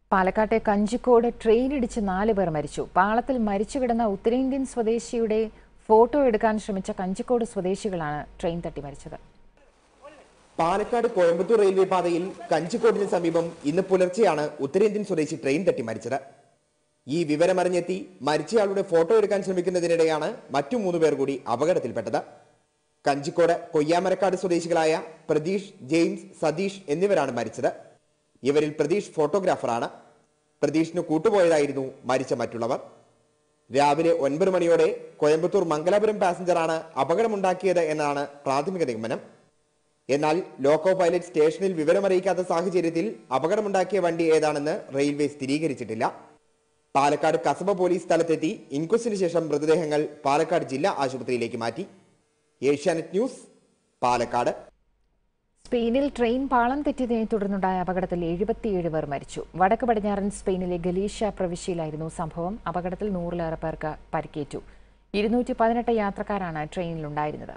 പാലക്കാട്ടെ കഞ്ചിക്കോട് ട്രെയിനിടിച്ച് നാല് പേർ മരിച്ചു പാളത്തിൽ മരിച്ചു കിടന്ന ഉത്തരേന്ത്യൻ സ്വദേശിയുടെ ഫോട്ടോ എടുക്കാൻ ശ്രമിച്ച കഞ്ചിക്കോട് സ്വദേശികളാണ് ട്രെയിൻ തട്ടി മരിച്ചത് പാലക്കാട് കോയമ്പത്തൂർ റെയിൽവേ പാതയിൽ കഞ്ചിക്കോടിന് സമീപം ഇന്ന് പുലർച്ചെയാണ് ഉത്തരേന്ത്യൻ സ്വദേശി ട്രെയിൻ തട്ടി മരിച്ചത് ഈ വിവരമറിഞ്ഞെത്തി മരിച്ചയാളുടെ ഫോട്ടോ എടുക്കാൻ ശ്രമിക്കുന്നതിനിടെയാണ് മറ്റു മൂന്ന് പേർ കൂടി അപകടത്തിൽപ്പെട്ടത് കഞ്ചിക്കോട് കൊയ്യാമരക്കാട് സ്വദേശികളായ പ്രതീഷ് ജെയിംസ് സതീഷ് എന്നിവരാണ് മരിച്ചത് ഇവരിൽ പ്രതീഷ് ഫോട്ടോഗ്രാഫറാണ് പ്രതീഷിന് കൂട്ടുപോയതായിരുന്നു മരിച്ച മറ്റുള്ളവർ രാവിലെ ഒൻപത് മണിയോടെ കോയമ്പത്തൂർ മംഗലാപുരം പാസഞ്ചറാണ് അപകടമുണ്ടാക്കിയത് എന്നാണ് പ്രാഥമിക നിഗമനം എന്നാൽ ലോക്കോ പൈലറ്റ് സ്റ്റേഷനിൽ വിവരമറിയിക്കാത്ത സാഹചര്യത്തിൽ അപകടമുണ്ടാക്കിയ വണ്ടി ഏതാണെന്ന് റെയിൽവേ സ്ഥിരീകരിച്ചിട്ടില്ല പാലക്കാട് കസബ പോലീസ് സ്ഥലത്തെത്തി ഇൻക്വസ്റ്റിന് ശേഷം മൃതദേഹങ്ങൾ പാലക്കാട് ജില്ലാ ആശുപത്രിയിലേക്ക് മാറ്റി ഏഷ്യാനെറ്റ് ന്യൂസ് പാലക്കാട് സ്പെയിനിൽ ട്രെയിൻ പാളം തെറ്റിയതിനെ തുടർന്നുണ്ടായ അപകടത്തിൽ എഴുപത്തിയേഴ് പേർ മരിച്ചു വടക്ക് പടിഞ്ഞാറൻ സ്പെയിനിലെ ഗലീഷ്യ പ്രവിശ്യയിലായിരുന്നു സംഭവം അപകടത്തിൽ നൂറിലേറെ പേർക്ക് പരിക്കേറ്റു ഇരുന്നൂറ്റി പതിനെട്ട് യാത്രക്കാരാണ് ട്രെയിനിലുണ്ടായിരുന്നത്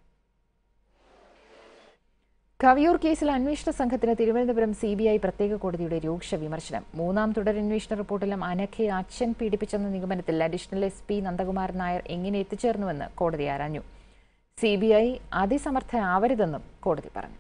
കവിയൂർ കേസിൽ അന്വേഷണ സംഘത്തിന് തിരുവനന്തപുരം സി ബി ഐ പ്രത്യേക കോടതിയുടെ രൂക്ഷ വിമർശനം മൂന്നാം തുടരന്വേഷണ റിപ്പോർട്ടിലും അനഘയെ അച്ഛൻ പീഡിപ്പിച്ചെന്ന നിഗമനത്തിൽ additional S P Nandakumaran Nair എങ്ങനെ എത്തിച്ചേർന്നുവെന്ന് കോടതി ആരാഞ്ഞു സി ബി ഐ അതിസമർത്ഥരാവരുതെന്നും കോടതി പറഞ്ഞു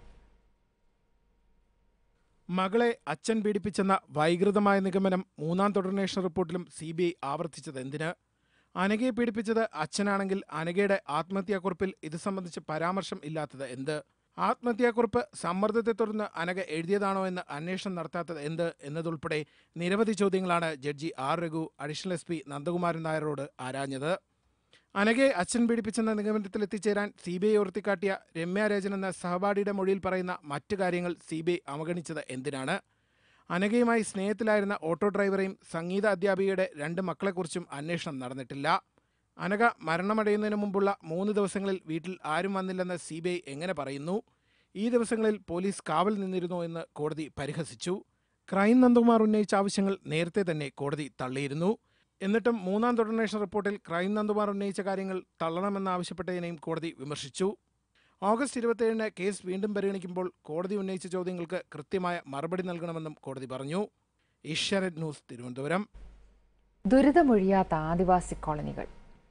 മകളെ അച്ഛൻ പീഡിപ്പിച്ചെന്ന വൈകൃതമായ നിഗമനം മൂന്നാം തുടർന്വേഷണ റിപ്പോർട്ടിലും സി ബി ഐ ആവർത്തിച്ചത് എന്തിന് അനഘയെ പീഡിപ്പിച്ചത് അച്ഛനാണെങ്കിൽ അനഘയുടെ ആത്മഹത്യാക്കുറിപ്പിൽ ഇത് സംബന്ധിച്ച് പരാമർശം ഇല്ലാത്തത് എന്ത് ആത്മഹത്യാക്കുറിപ്പ് സമ്മർദ്ദത്തെ തുടർന്ന് അനഘ എഴുതിയതാണോ എന്ന് അന്വേഷണം നടത്താത്തത് എന്ത് എന്നതുൾപ്പെടെ നിരവധി ചോദ്യങ്ങളാണ് judge R Raghu additional S P Nandakumaran നായരോട് ആരാഞ്ഞത് അനഘയെ അച്ഛൻ പീഡിപ്പിച്ചെന്ന നിഗമനത്തിൽ എത്തിച്ചേരാൻ സി ബി ഐ ഉയർത്തിക്കാട്ടിയ രമ്യ രാജൻ എന്ന സഹപാഠിയുടെ മൊഴിയിൽ പറയുന്ന മറ്റു കാര്യങ്ങൾ സി ബി ഐ അവഗണിച്ചത് എന്തിനാണ് അനഘയുമായി സ്നേഹത്തിലായിരുന്ന ഓട്ടോ ഡ്രൈവറെയും സംഗീത അധ്യാപികയുടെ രണ്ട് മക്കളെക്കുറിച്ചും അന്വേഷണം നടന്നിട്ടില്ല അനഘ മരണമടയുന്നതിന് മുമ്പുള്ള മൂന്ന് ദിവസങ്ങളിൽ വീട്ടിൽ ആരും വന്നില്ലെന്ന് സി ബി ഐ എങ്ങനെ പറയുന്നു ഈ ദിവസങ്ങളിൽ പോലീസ് കാവൽ നിന്നിരുന്നോ എന്ന് കോടതി പരിഹസിച്ചു ക്രൈം നന്ദകുമാർ ഉന്നയിച്ച ആവശ്യങ്ങൾ നേരത്തെ തന്നെ കോടതി തള്ളിയിരുന്നു എന്നിട്ടും മൂന്നാം തുടർന്വേഷണ റിപ്പോർട്ടിൽ ക്രൈം നന്ദകുമാർ ഉന്നയിച്ച കാര്യങ്ങൾ തള്ളണമെന്നാവശ്യപ്പെട്ടതിനെയും കോടതി വിമർശിച്ചു ഓഗസ്റ്റ് ഇരുപത്തിയേഴിന് കേസ് വീണ്ടും പരിഗണിക്കുമ്പോൾ കോടതി ഉന്നയിച്ച ചോദ്യങ്ങൾക്ക് കൃത്യമായ മറുപടി നൽകണമെന്നും കോടതി പറഞ്ഞു ഏഷ്യാനെറ്റ് ന്യൂസ് തിരുവനന്തപുരം ദുരിതമൊഴിയാത്ത ആദിവാസി കോളനികൾ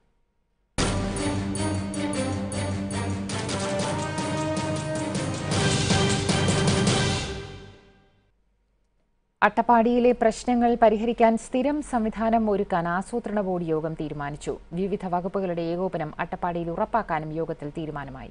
അട്ടപ്പാടിയിലെ പ്രശ്നങ്ങൾ പരിഹരിക്കാൻ സ്ഥിരം സംവിധാനം ഒരുക്കാൻ ആസൂത്രണ ബോർഡ് യോഗം തീരുമാനിച്ചു വിവിധ വകുപ്പുകളുടെ ഏകോപനം അട്ടപ്പാടിയിൽ ഉറപ്പാക്കാനും യോഗത്തിൽ തീരുമാനമായി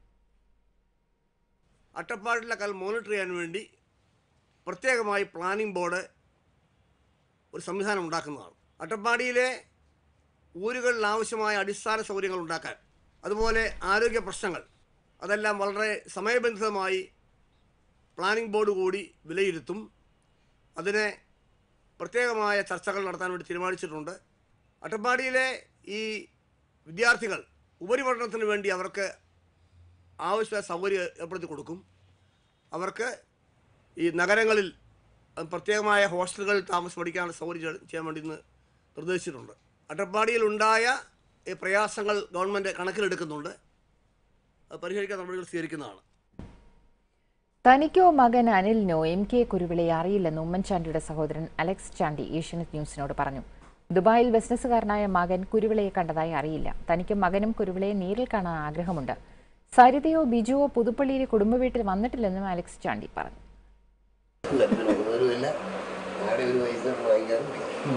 അട്ടപ്പാടിലെ കൽ മോണിറ്റർ ചെയ്യാൻ വേണ്ടി പ്രത്യേകമായി പ്ലാനിംഗ് ബോർഡ് ഒരു സംവിധാനം ഉണ്ടാക്കുന്നതാണ് അട്ടപ്പാടിയിലെ ഊരുകളിൽ ആവശ്യമായ അടിസ്ഥാന സൗകര്യങ്ങൾ ഉണ്ടാക്കാൻ അതുപോലെ ആരോഗ്യ പ്രശ്നങ്ങൾ അതെല്ലാം വളരെ സമയബന്ധിതമായി പ്ലാനിംഗ് ബോർഡ് കൂടി വിലയിരുത്തും അതിന് പ്രത്യേകമായ ചർച്ചകൾ നടത്താൻ വേണ്ടി തീരുമാനിച്ചിട്ടുണ്ട് അട്ടപ്പാടിയിലെ ഈ വിദ്യാർത്ഥികൾ ഉപരിപഠനത്തിന് വേണ്ടി അവർക്ക് ആവശ്യ സൗകര്യം ഏർപ്പെടുത്തി കൊടുക്കും അവർക്ക് ഈ നഗരങ്ങളിൽ അഹ് പ്രത്യേകമായ ഹോസ്റ്റലുകളിൽ താമസം പഠിക്കാനുള്ള സൗകര്യം ചെയ്യാൻ വേണ്ടി ഇന്ന് നിർദ്ദേശിച്ചിട്ടുണ്ട് അട്ടപ്പാടിയിൽ ഉണ്ടായ ഈ പ്രയാസങ്ങൾ ഗവൺമെൻറ് കണക്കിലെടുക്കുന്നുണ്ട് അത് പരിഹരിക്കാൻ നടപടികൾ സ്വീകരിക്കുന്നതാണ് തനിക്കോ മകൻ അനിലിനോ എം കെ കുരുവിളയെ അറിയില്ലെന്ന് ഉമ്മൻചാണ്ടിയുടെ സഹോദരൻ അലക്സ് ചാണ്ടി ഏഷ്യനെറ്റ് ന്യൂസിനോട് പറഞ്ഞു ദുബായിൽ ബിസിനസ്സുകാരനായ മകൻ കുരുവിളയെ കണ്ടതായി അറിയില്ല തനിക്കും മകനും കുരുവിളയെ നേരിൽ കാണാൻ ആഗ്രഹമുണ്ട് സരിതയോ ബിജുവോ പുതുപ്പള്ളിയിലെ കുടുംബ വീട്ടിൽ വന്നിട്ടില്ലെന്നും അലക്സ് ചാണ്ടി പറഞ്ഞു വരുമാനമില്ല ആടെ ഒരു പൈസ വാങ്ങിക്കാറില്ല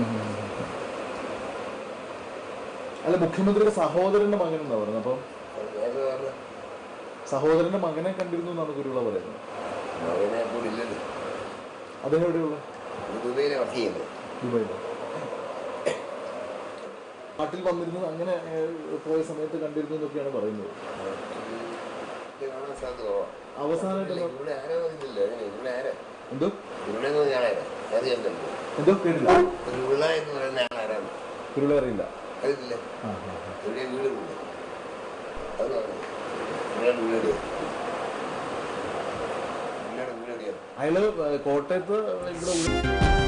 അല്ല മുഖ്യമന്ത്രിയുടെ സഹോദരന്റെ മകൻ എന്നാ പറയുന്നത് അപ്പം അത് കാരണം സഹോദരന്റെ മകനെ കണ്ടിരുന്നു എന്നാണ് കുരുവിള പറയുന്നത് അവനെ കൂടി ഇല്ലല്ലോ അദ്ദേഹം എവിടെയുള്ള ഇത് ദുബൈയിലെ വർക്ക് ചെയ്യുന്നത് ദുബായിലോ നാട്ടിൽ വന്നിരുന്നു അങ്ങനെ ഏഹ്, പോയ സമയത്ത് കണ്ടിരുന്നു എന്നൊക്കെയാണ് പറയുന്നത് ഇത് കാണാൻ സാധ്യത കുറവാണ് അവസാനമായിട്ട് ഇല്ല, ഇവിടെ ആരോ വന്നില്ലല്ലോ ഇവിടെ ആരാ എന്തോ ഇവിടെ നിന്ന് ഞാനാരാ അറിയാമല്ലോ എന്തോ കേട്ടില്ല ഒരു വിള എന്ന് പറയുന്ന ആളാരാണ് കുരുവിള അറിയില്ല അതില്ല ആ, ആ, ആ. ഇവിടെ വീട് ഉണ്ട് അത് പറഞ്ഞു ഇവിടെ വീട് ഇവിടെ വീട് അറിയാം അയാള് ഏഹ്, കോട്ടയത്ത് ഇവിടെ ഉള്ള-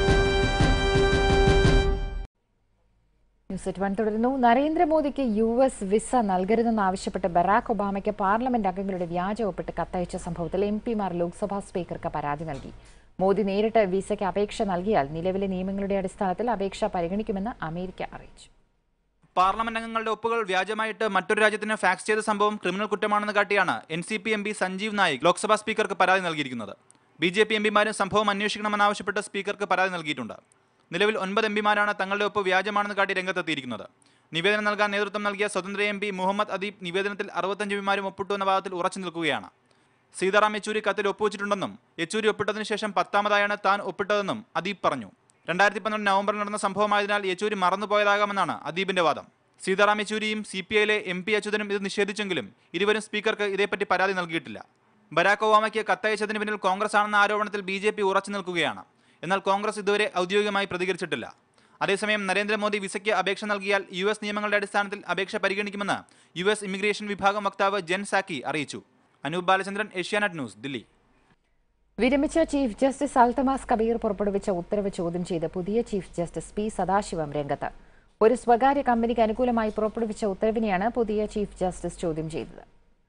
ന്യൂസ് എറ്റ് വൺ തുടരുന്നു നരേന്ദ്രമോദിക്ക് യു എസ് വിസ നൽകരുതെന്നാവശ്യപ്പെട്ട് ബറാക് ഒബാമയ്ക്ക് പാർലമെന്റ് അംഗങ്ങളുടെ വ്യാജ ഒപ്പിട്ട് കത്തയച്ച സംഭവത്തിൽ എം പിമാർ ലോക്സഭാ സ്പീക്കർക്ക് പരാതി നൽകി മോദി നേരിട്ട് വിസയ്ക്ക് അപേക്ഷ നൽകിയാൽ നിലവിലെ നിയമങ്ങളുടെ അടിസ്ഥാനത്തിൽ അപേക്ഷ പരിഗണിക്കുമെന്ന് അമേരിക്ക അറിയിച്ചു പാർലമെന്റ് അംഗങ്ങളുടെ ഒപ്പുകൾ വ്യാജമായിട്ട് മറ്റൊരു രാജ്യത്തിന് ഫാക്സ് ചെയ്ത സംഭവം ക്രിമിനൽ കുറ്റമാണെന്ന് കാട്ടിയാണ് N C P M P Sanjeev Naik Lok Sabha സ്പീക്കർക്ക് പരാതി നൽകിയിരിക്കുന്നത് ബി ജെ പി എംപിമാരും സംഭവം അന്വേഷിക്കണമെന്നാവശ്യപ്പെട്ട് സ്പീക്കർക്ക് പരാതി നൽകിയിട്ടുണ്ട് നിലവിൽ ഒൻപത് എംപിമാരാണ് തങ്ങളുടെ ഒപ്പ് വ്യാജമാണെന്ന് കാട്ടി രംഗത്തെത്തിയിരിക്കുന്നത് നിവേദനം നൽകാൻ നേതൃത്വം നൽകിയ സ്വതന്ത്ര എം പി മുഹമ്മദ് അദീബ് നിവേദനത്തിൽ അറുപത്തഞ്ച് എംപിമാരും ഒപ്പിട്ടു എന്ന വാദത്തിൽ ഉറച്ചു നിൽക്കുകയാണ് സീതാറാം യെച്ചൂരി കത്തിൽ ഒപ്പുവച്ചിട്ടുണ്ടെന്നും യെച്ചൂരി ഒപ്പിട്ടതിനു ശേഷം പത്താമതായാണ് താൻ ഒപ്പിട്ടതെന്നും അദീബ് പറഞ്ഞു രണ്ടായിരത്തി പന്ത്രണ്ട് നവംബറിൽ നടന്ന സംഭവമായതിനാൽ യെച്ചൂരി മറന്നുപോയതാകാമെന്നാണ് അദീബിന്റെ വാദം സീതാറാം യെച്ചൂരിയും സി പി ഐയിലെ എം പി അച്യുതനും ഇത് നിഷേധിച്ചെങ്കിലും ഇരുവരും സ്പീക്കർക്ക് ഇതേപ്പറ്റി പരാതി നൽകിയിട്ടില്ല ബരാക് ഒബാമയ്ക്ക് കത്തയച്ചതിന് പിന്നിൽ കോൺഗ്രസ് ആണെന്ന ആരോപണത്തിൽ ബി ജെ പി ഉറച്ചു നിൽക്കുകയാണ് എന്നാൽ കോൺഗ്രസ് ഇതുവരെ ഔദ്യോഗികമായി പ്രതികരിച്ചിട്ടില്ല അതേസമയം നരേന്ദ്രമോദി വിസയ്ക്ക് അപേക്ഷ നൽകിയാൽ യു എസ് നിയമങ്ങളുടെ അടിസ്ഥാനത്തിൽ അപേക്ഷ പരിഗണിക്കുമെന്ന് യു എസ് ഇമിഗ്രേഷൻ വിഭാഗം വക്താവ് ജെൻ സാക്കി അറിയിച്ചു അനൂപ് ബാലചന്ദ്രൻ ഏഷ്യാനെറ്റ് ന്യൂസ് ദില്ലി വിരമിച്ച ചീഫ് ജസ്റ്റിസ് അൽത്തമാസ് കബീർ പുറപ്പെടുവിച്ച ഉത്തരവ് ചോദ്യം ചെയ്ത് പുതിയ ചീഫ് ജസ്റ്റിസ് പി സദാശിവം രംഗത്ത് ഒരു സ്വകാര്യ കമ്പനിക്ക് അനുകൂലമായി പുറപ്പെടുവിച്ച ഉത്തരവിനെയാണ് പുതിയ ചീഫ് ജസ്റ്റിസ് ചോദ്യം ചെയ്തത്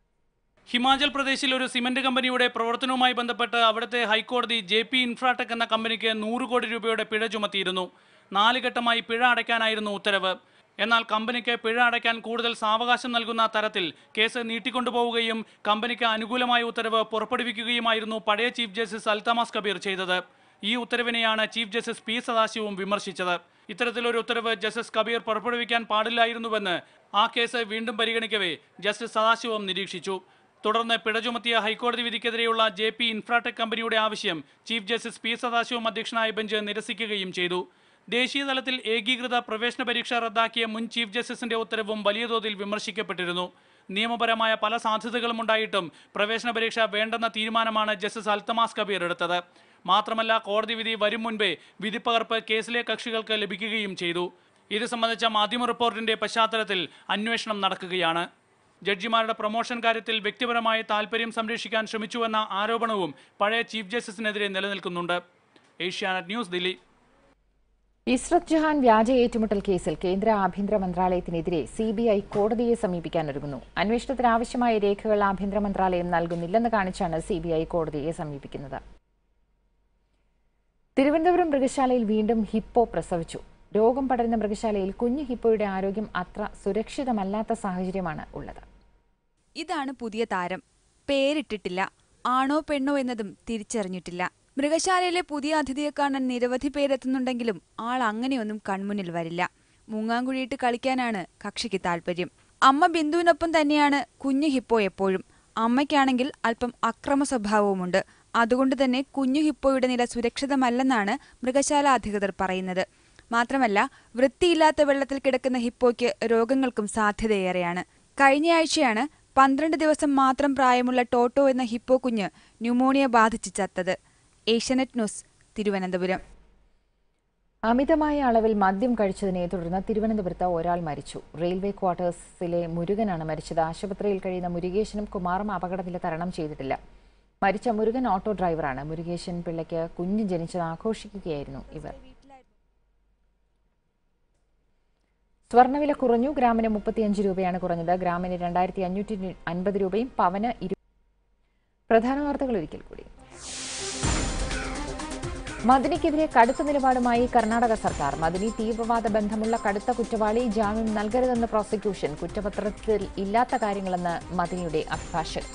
ഹിമാചൽ പ്രദേശിൽ ഒരു സിമന്റ് കമ്പനിയുടെ പ്രവർത്തനവുമായി ബന്ധപ്പെട്ട് അവിടുത്തെ ഹൈക്കോടതി ജെ പി ഇൻഫ്രാടെക് എന്ന കമ്പനിക്ക് നൂറ് കോടി രൂപയുടെ പിഴ ചുമത്തിയിരുന്നു നാല് ഘട്ടമായി പിഴ അടയ്ക്കാനായിരുന്നു ഉത്തരവ് എന്നാൽ കമ്പനിക്ക് പിഴ അടയ്ക്കാൻ കൂടുതൽ സാവകാശം നൽകുന്ന തരത്തിൽ കേസ് നീട്ടിക്കൊണ്ടുപോവുകയും കമ്പനിക്ക് അനുകൂലമായ ഉത്തരവ് പുറപ്പെടുവിക്കുകയുമായിരുന്നു പഴയ ചീഫ് ജസ്റ്റിസ് അൽത്തമാസ് കബീർ ചെയ്തത് ഈ ഉത്തരവിനെയാണ് ചീഫ് ജസ്റ്റിസ് പി സദാശിവവും വിമർശിച്ചത് ഇത്തരത്തിലൊരു ഉത്തരവ് ജസ്റ്റിസ് കബീർ പുറപ്പെടുവിക്കാൻ പാടില്ലായിരുന്നുവെന്ന് ആ കേസ് വീണ്ടും പരിഗണിക്കവേ ജസ്റ്റിസ് സദാശിവം നിരീക്ഷിച്ചു തുടർന്ന് പിഴ ചുമത്തിയ ഹൈക്കോടതി വിധിക്കെതിരെയുള്ള ജെ പി ഇൻഫ്രാടെക് കമ്പനിയുടെ ആവശ്യം ചീഫ് ജസ്റ്റിസ് പി സദാശിവം അധ്യക്ഷനായ ബെഞ്ച് നിരസിക്കുകയും ചെയ്തു ദേശീയ തലത്തിൽ ഏകീകൃത പ്രവേശന പരീക്ഷ റദ്ദാക്കിയ മുൻ ചീഫ് ജസ്റ്റിസിന്റെ ഉത്തരവും വലിയ തോതിൽ വിമർശിക്കപ്പെട്ടിരുന്നു നിയമപരമായ പല സാധ്യതകളും ഉണ്ടായിട്ടും പ്രവേശന പരീക്ഷ വേണ്ടെന്ന തീരുമാനമാണ് ജസ്റ്റിസ് അൽത്തമാസ് കബീർ എടുത്തത് മാത്രമല്ല കോടതി വിധി വരും മുൻപേ വിധിപ്പകർപ്പ് കേസിലെ കക്ഷികൾക്ക് ലഭിക്കുകയും ചെയ്തു ഇത് സംബന്ധിച്ച മാധ്യമ റിപ്പോർട്ടിന്റെ പശ്ചാത്തലത്തിൽ അന്വേഷണം നടക്കുകയാണ് ജഡ്ജിമാരുടെ പ്രൊമോഷൻ കാര്യത്തിൽ വ്യക്തിപരമായ താൽപര്യം സംരക്ഷിക്കാൻ ശ്രമിച്ചുവെന്ന ആരോപണവും പഴയ ചീഫ് ജസ്റ്റിസിനെതിരെ നിലനിൽക്കുന്നുണ്ട് ഏഷ്യാനെറ്റ് ന്യൂസ് ദില്ലി ഇസ്രത് ജഹാൻ വ്യാജ ഏറ്റുമുട്ടൽ കേസിൽ കേന്ദ്ര ആഭ്യന്തര മന്ത്രാലയത്തിനെതിരെ സി ബി ഐ കോടതിയെ സമീപിക്കാനൊരുങ്ങുന്നു അന്വേഷണത്തിന് ആവശ്യമായ രേഖകൾ ആഭ്യന്തര മന്ത്രാലയം നൽകുന്നില്ലെന്ന് കാണിച്ചാണ് സി ബി ഐ കോടതിയെ സമീപിക്കുന്നത് തിരുവനന്തപുരം മൃഗശാലയിൽ വീണ്ടും ഹിപ്പോ പ്രസവിച്ചു രോഗം പടരുന്ന മൃഗശാലയിൽ കുഞ്ഞു ഹിപ്പോയുടെ ആരോഗ്യം അത്ര സുരക്ഷിതമല്ലാത്ത സാഹചര്യമാണ് ഉള്ളത് ഇതാണ് പുതിയ താരം പേരിട്ടിട്ടില്ല ആണോ പെണ്ണോ എന്നതും തിരിച്ചറിഞ്ഞിട്ടില്ല മൃഗശാലയിലെ പുതിയ അതിഥിയെ കാണാൻ നിരവധി പേരെത്തുന്നുണ്ടെങ്കിലും ആൾ അങ്ങനെയൊന്നും കൺമുന്നിൽ വരില്ല മുങ്ങാങ്കുഴിയിട്ട് കളിക്കാനാണ് കക്ഷിക്ക് താല്പര്യം അമ്മ ബിന്ദുവിനൊപ്പം തന്നെയാണ് കുഞ്ഞു ഹിപ്പോ എപ്പോഴും അമ്മയ്ക്കാണെങ്കിൽ അല്പം അക്രമ സ്വഭാവവുമുണ്ട് അതുകൊണ്ട് തന്നെ കുഞ്ഞു ഹിപ്പോയുടെ നില സുരക്ഷിതമല്ലെന്നാണ് മൃഗശാല അധികൃതർ പറയുന്നത് മാത്രമല്ല വൃത്തിയില്ലാത്ത വെള്ളത്തിൽ കിടക്കുന്ന ഹിപ്പോയ്ക്ക് രോഗങ്ങൾക്കും സാധ്യതയേറെയാണ് കഴിഞ്ഞയാഴ്ചയാണ് പന്ത്രണ്ട് ദിവസം മാത്രം പ്രായമുള്ള ടോട്ടോ എന്ന ഹിപ്പോ കുഞ്ഞ് ന്യൂമോണിയ ബാധിച്ച് ചത്തത് ഏഷ്യാനെറ്റ് ന്യൂസ് തിരുവനന്തപുരം അമിതമായ അളവിൽ മദ്യം കഴിച്ചതിനെ തുടർന്ന് തിരുവനന്തപുരത്ത് ഒരാൾ മരിച്ചു റെയിൽവേ ക്വാർട്ടേഴ്സിലെ മുരുകനാണ് മരിച്ചത് ആശുപത്രിയിൽ കഴിയുന്ന മുരുകേശനും കുമാറും അപകടനില തരണം ചെയ്തിട്ടില്ല മരിച്ച മുരുകൻ ഓട്ടോ ഡ്രൈവറാണ് മുരുകേശൻ പിള്ളയ്ക്ക് കുഞ്ഞ് ജനിച്ചത് ആഘോഷിക്കുകയായിരുന്നു ഇവർ സ്വർണ്ണവില കുറഞ്ഞു ഗ്രാമിന് മുപ്പത്തിയഞ്ച് രൂപയാണ് കുറഞ്ഞത് ഗ്രാമിന് രണ്ടായിരത്തി അഞ്ഞൂറ്റി അൻപത് രൂപയും പവന് ഇരു പ്രധാന വാർത്തകൾ ഒരിക്കൽ കൂടി മദിനിക്കെതിരെ കടുത്ത നിലപാടുമായി കർണാടക സർക്കാർ മദിനി തീവ്രവാദ ബന്ധമുള്ള കടുത്ത കുറ്റവാളി ജാമ്യം നൽകരുതെന്ന് പ്രോസിക്യൂഷൻ കുറ്റപത്രത്തിൽ ഇല്ലാത്ത കാര്യങ്ങളെന്ന് മദിനിയുടെ അഭിഭാഷകൻ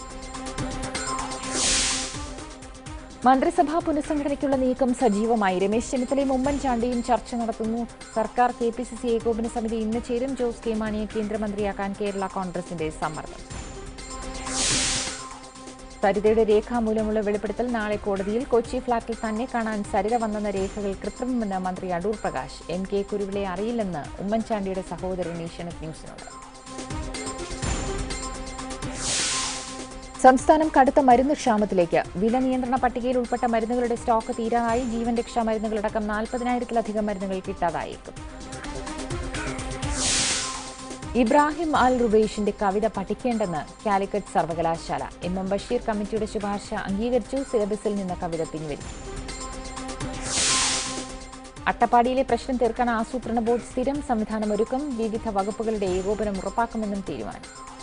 മന്ത്രിസഭാ പുനഃസംഘടനയ്ക്കുള്ള നീക്കം സജീവമായി രമേശ് ചെന്നിത്തലയും ഉമ്മൻചാണ്ടിയും ചർച്ച നടത്തുന്നു സർക്കാർ കെ പി സി സി ഏകോപന സമിതി ഇന്ന് ചേരും ജോസ് കെ മാണിയെ കേന്ദ്രമന്ത്രിയാക്കാൻ കേരള കോൺഗ്രസിന്റെ സമ്മർദ്ദം സരിതയുടെ രേഖാമൂലമുള്ള വെളിപ്പെടുത്തൽ നാളെ കോടതിയിൽ കൊച്ചി ഫ്ളാറ്റിൽ തന്നെ കാണാൻ സരിത വന്നെന്ന രേഖകൾ കൃത്രിമമെന്ന് മന്ത്രി അടൂർ പ്രകാശ് എം കെ കുരുവിളെ അറിയില്ലെന്ന് ഉമ്മൻചാണ്ടിയുടെ സഹോദരൻ ഏഷ്യാനെറ്റ് ന്യൂസിനോട് സംസ്ഥാനം കടുത്ത മരുന്ന് ക്ഷാമത്തിലേക്ക് വില നിയന്ത്രണ പട്ടികയിൽ ഉൾപ്പെട്ട മരുന്നുകളുടെ സ്റ്റോക്ക് തീരാനായി ജീവൻ രക്ഷാ മരുന്നുകളടക്കം നാൽപ്പതിനായിരത്തിലധികം മരുന്നുകൾ കിട്ടാതായേക്കും ഇബ്രാഹിം അൽ റുബേഷിന്റെ കവിത പഠിക്കേണ്ടെന്ന് കാലിക്കറ്റ് സർവകലാശാല എം എം ബഷീർ കമ്മിറ്റിയുടെ ശുപാർശ അംഗീകരിച്ചു സിലബസിൽ നിന്ന് കവിത പിൻവലിച്ചു അട്ടപ്പാടിയിലെ പ്രശ്നം തീർക്കാൻ ആസൂത്രണ ബോർഡ് സ്ഥിരം സംവിധാനമൊരുക്കും വിവിധ വകുപ്പുകളുടെ ഏകോപനം ഉറപ്പാക്കുമെന്നും തീരുമാനം